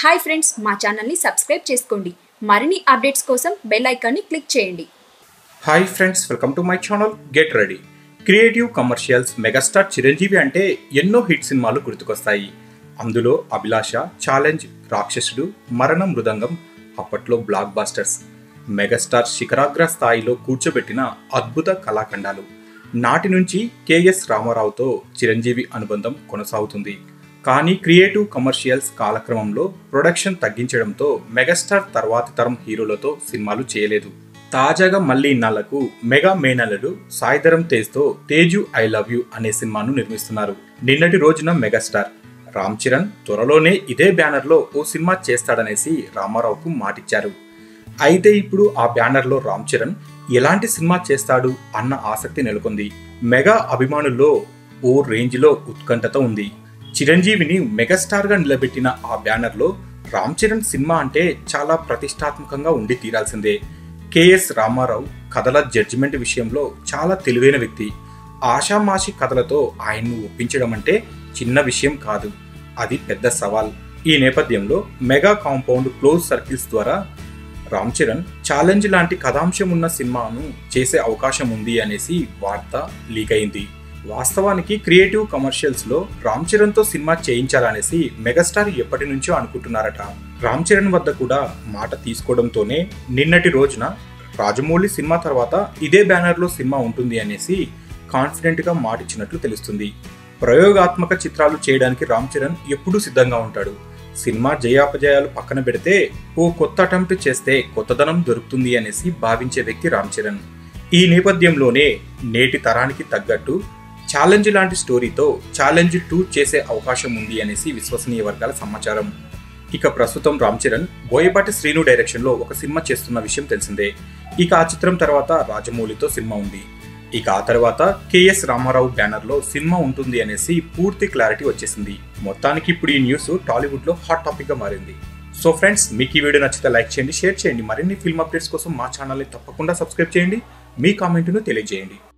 hi friends మా ఛానల్ని subscribe చేసుకోండి మరిన్ని అప్డేట్స్ కోసం బెల్ ఐకాన్ని క్లిక్ చేయండి hi friends welcome to my channel get ready creative commercials megastar Chiranjeevi అంటే ఎన్నో హిట్ సినిమాలు గుర్తుకొస్తాయి అందులో అభిలాష ఛాలెంజ్ రాక్షసుడు మరణ మృదంగం అప్పట్లో బ్లాక్ బాస్టర్స్ మెగాస్టార్ శిఖరాగ్ర స్థాయిలో కూర్చోబెట్టిన అద్భుత కళాఖండాలు నాటి నుంచి కెఎస్ రామారావుతో చిరంజీవి అనుబంధం కొనసాగుతుంది కానీ క్రియేటివ్ కమర్షియల్స్ కాలక్రమంలో ప్రొడక్షన్ తగ్గించడంతో మెగాస్టార్ తర్వాతి తరం హీరోలతో సినిమాలు చేయలేదు తాజాగా మళ్ళీ ఇన్నాళ్లకు మెగా మేనల్లుడు సాయిధరం తేజ్తో తేజు ఐ లవ్ యూ అనే సినిమాను నిర్మిస్తున్నారు నిన్నటి రోజున మెగాస్టార్ రామ్ చరణ్ త్వరలోనే ఇదే బ్యానర్లో ఓ సినిమా చేస్తాడనేసి రామారావుకు మాటిచ్చారు అయితే ఇప్పుడు ఆ బ్యానర్లో రామ్ చరణ్ ఎలాంటి సినిమా చేస్తాడు అన్న ఆసక్తి నెలకొంది మెగా అభిమానుల్లో ఓ రేంజ్లో ఉత్కంఠత ఉంది చిరంజీవిని మెగాస్టార్గా నిలబెట్టిన ఆ బ్యానర్లో రామ్ చరణ్ సినిమా అంటే చాలా ప్రతిష్టాత్మకంగా ఉండి తీరాల్సిందే కెఎస్ రామారావు కథల జడ్జిమెంట్ విషయంలో చాలా తెలివైన వ్యక్తి ఆషామాషి కథలతో ఆయన్ను ఒప్పించడం అంటే చిన్న విషయం కాదు అది పెద్ద సవాల్ ఈ నేపథ్యంలో మెగా కాంపౌండ్ క్లోజ్ సర్కిల్స్ ద్వారా రామ్ చరణ్ ఛాలెంజ్ లాంటి కథాంశం ఉన్న సినిమాను చేసే అవకాశం ఉంది అనేసి వార్త లీక్ అయింది వాస్తవానికి క్రియేటివ్ కమర్షియల్స్ లో రామ్ చరణ్ తో సినిమా చేయించాలనేసి మెగాస్టార్ ఎప్పటి నుంచో అనుకుంటున్నారట రామ్ చరణ్ వద్ద కూడా మాట తీసుకోవడంతోనే నిన్నటి రోజున రాజమౌళి సినిమా తర్వాత ఇదే బ్యానర్ లో సినిమా ఉంటుంది అనేసి కాన్ఫిడెంట్ గా మాటిచ్చినట్లు తెలుస్తుంది ప్రయోగాత్మక చిత్రాలు చేయడానికి రామ్ చరణ్ ఎప్పుడూ సిద్ధంగా ఉంటాడు సినిమా జయాపజయాలు పక్కన పెడితే ఓ కొత్త అటెంప్ట్ చేస్తే కొత్తదనం దొరుకుతుంది అనేసి భావించే వ్యక్తి రామ్ చరణ్ ఈ నేపథ్యంలోనే నేటి తరానికి తగ్గట్టు ఛాలెంజ్ లాంటి స్టోరీతో ఛాలెంజ్ టూ చేసే అవకాశం ఉంది అనేసి విశ్వసనీయ వర్గాల సమాచారం ఇక ప్రస్తుతం రామ్ చరణ్ బోయపాటి శ్రీను డైరెక్షన్లో ఒక సినిమా చేస్తున్న విషయం తెలిసిందే ఇక ఆ చిత్రం తర్వాత రాజమౌళితో సినిమా ఉంది ఇక ఆ తర్వాత కేఎస్ రామారావు బ్యానర్లో సినిమా ఉంటుంది అనేసి పూర్తి క్లారిటీ వచ్చేసింది మొత్తానికి ఇప్పుడు ఈ న్యూస్ టాలీవుడ్లో హాట్ టాపిక్గా మారింది సో ఫ్రెండ్స్ మీకు ఈ వీడియో నచ్చితే లైక్ చేయండి షేర్ చేయండి మరిన్ని ఫిల్మ్ అప్డేట్స్ కోసం మా ఛానల్ని తప్పకుండా సబ్స్క్రైబ్ చేయండి మీ కామెంట్ను తెలియజేయండి